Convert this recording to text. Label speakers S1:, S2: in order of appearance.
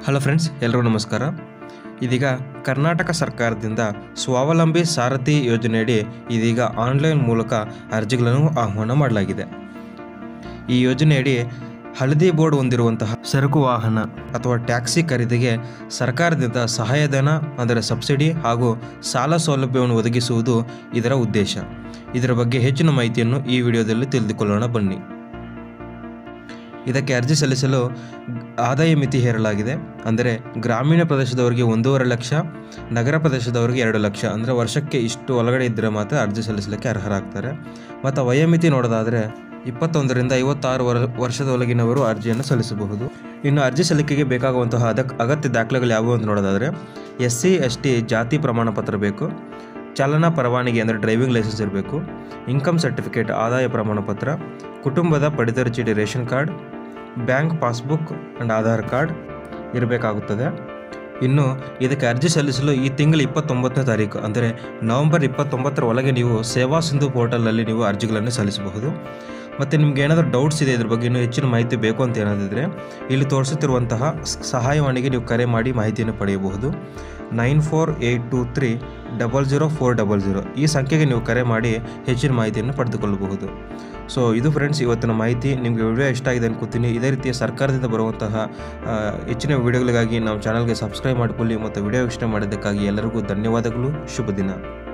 S1: hello friends ಎಲ್ರಿಗೂ ನಮಸ್ಕಾರ ಇದೀಗ ಕರ್ನಾಟಕ ಸರ್ಕಾರದಿಂದ ಸ್ವಾವಲಂಬಿ ಸಾರಥಿ ಯೋಜನೆಯಡಿ ಇದೀಗ ಆನ್ಲೈನ್ ಮೂಲಕ ಅರ್ಜಿಗಳನ್ನು ಆಹ್ವಾನ ಮಾಡಲಾಗಿದೆ ಈ ಯೋಜನೆಯಡಿ ಹಳದಿ ಬೋರ್ಡ್ ಹೊಂದಿರುವಂತಹ ಸರಕು ವಾಹನ ಅಥವಾ ಟ್ಯಾಕ್ಸಿ ಖರೀದಿಗೆ ಸರ್ಕಾರದಿಂದ ಸಹಾಯಧನ ಅಂದರೆ ಸಬ್ಸಿಡಿ ಹಾಗೂ ಸಾಲ ಸೌಲಭ್ಯವನ್ನು ಒದಗಿಸುವುದು ಇದರ ಉದ್ದೇಶ ಇದರ ಬಗ್ಗೆ ಹೆಚ್ಚಿನ ಮಾಹಿತಿಯನ್ನು ಈ ವಿಡಿಯೋದಲ್ಲಿ ತಿಳಿದುಕೊಳ್ಳೋಣ ಬನ್ನಿ ಇದಕ್ಕೆ ಅರ್ಜಿ ಸಲ್ಲಿಸಲು ಆದಾಯ ಮಿತಿ ಹೇರಲಾಗಿದೆ ಅಂದರೆ ಗ್ರಾಮೀಣ ಪ್ರದೇಶದವರಿಗೆ ಒಂದೂವರೆ ಲಕ್ಷ ನಗರ ಪ್ರದೇಶದವರಿಗೆ ಎರಡು ಲಕ್ಷ ಅಂದರೆ ವರ್ಷಕ್ಕೆ ಇಷ್ಟು ಒಳಗಡೆ ಇದ್ದರೆ ಮಾತ್ರ ಅರ್ಜಿ ಸಲ್ಲಿಸಲಿಕ್ಕೆ ಅರ್ಹರಾಗ್ತಾರೆ ಮತ್ತು ವಯೋಮಿತಿ ನೋಡೋದಾದರೆ ಇಪ್ಪತ್ತೊಂದರಿಂದ ಐವತ್ತಾರು ವರ್ ವರ್ಷದೊಳಗಿನವರು ಅರ್ಜಿಯನ್ನು ಸಲ್ಲಿಸಬಹುದು ಇನ್ನು ಅರ್ಜಿ ಸಲ್ಲಿಕೆಗೆ ಬೇಕಾಗುವಂತಹ ಅದಕ್ ಅಗತ್ಯ ದಾಖಲೆಗಳು ಯಾವುವು ಅಂತ ನೋಡೋದಾದರೆ ಎಸ್ ಸಿ ಎಸ್ ಟಿ ಜಾತಿ ಪ್ರಮಾಣ ಪತ್ರ ಬೇಕು ಚಾಲನಾ ಪರವಾನಗಿ ಅಂದರೆ ಡ್ರೈವಿಂಗ್ ಲೈಸೆನ್ಸ್ ಇರಬೇಕು ಇನ್ಕಮ್ ಸರ್ಟಿಫಿಕೇಟ್ ಆದಾಯ ಪ್ರಮಾಣ ಪತ್ರ ಕುಟುಂಬದ ಪಡಿತರ ಚೀಟಿ ration card bank passbook and Aadhaar card ಇರಬೇಕಾಗುತ್ತದೆ ಇನ್ನು ಇದಕ್ಕೆ ಅರ್ಜಿ ಸಲ್ಲಿಸಲು ಈ ತಿಂಗಳ ಇಪ್ಪತ್ತೊಂಬತ್ತನೇ ತಾರೀಕು ಅಂದರೆ ನವೆಂಬರ್ ಇಪ್ಪತ್ತೊಂಬತ್ತರ ಒಳಗೆ ನೀವು ಸೇವಾ ಸಿಂಧು ಪೋರ್ಟಲ್ನಲ್ಲಿ ನೀವು ಅರ್ಜಿಗಳನ್ನು ಸಲ್ಲಿಸಬಹುದು ಮತ್ತು ನಿಮ್ಗೆ ಏನಾದರೂ ಡೌಟ್ಸ್ ಇದೆ ಇದ್ರ ಬಗ್ಗೆ ಇನ್ನೂ ಹೆಚ್ಚಿನ ಮಾಹಿತಿ ಬೇಕು ಅಂತ ಏನಾದಿದ್ರೆ ಇಲ್ಲಿ ತೋರಿಸುತ್ತಿರುವಂತಹ ಸ- ಸಹಾಯವಾಣಿಗೆ ನೀವು ಕರೆ ಮಾಡಿ ಮಾಹಿತಿಯನ್ನು ಪಡೆಯಬಹುದು nine four eight two three double zero four double zero ಈ ಸಂಖ್ಯೆಗೆ ನೀವು ಕರೆ ಮಾಡಿ ಹೆಚ್ಚಿನ ಮಾಹಿತಿಯನ್ನು ಪಡೆದುಕೊಳ್ಳಬಹುದು ಸೊ ಇದು ಫ್ರೆಂಡ್ಸ್ ಇವತ್ತಿನ ಮಾಹಿತಿ ನಿಮಗೆ ವಿಡಿಯೋ ಇಷ್ಟ ಆಗಿದೆ ಅನ್ಕೋತೀನಿ ಇದೇ ರೀತಿಯ ಸರ್ಕಾರದಿಂದ ಬರುವಂತಹ ಆ, ಹೆಚ್ಚಿನ ವಿಡಿಯೋಗಳಿಗಾಗಿ ನಮ್ಮ ಚಾನಲ್ಗೆ ಸಬ್ಸ್ಕ್ರೈಬ್ ಮಾಡಿಕೊಳ್ಳಿ ಮತ್ತು ವಿಡಿಯೋ ಇಷ್ಟ ಮಾಡಿದ್ದಕ್ಕಾಗಿ ಎಲ್ಲರಿಗೂ ಧನ್ಯವಾದಗಳು ಶುಭ ದಿನ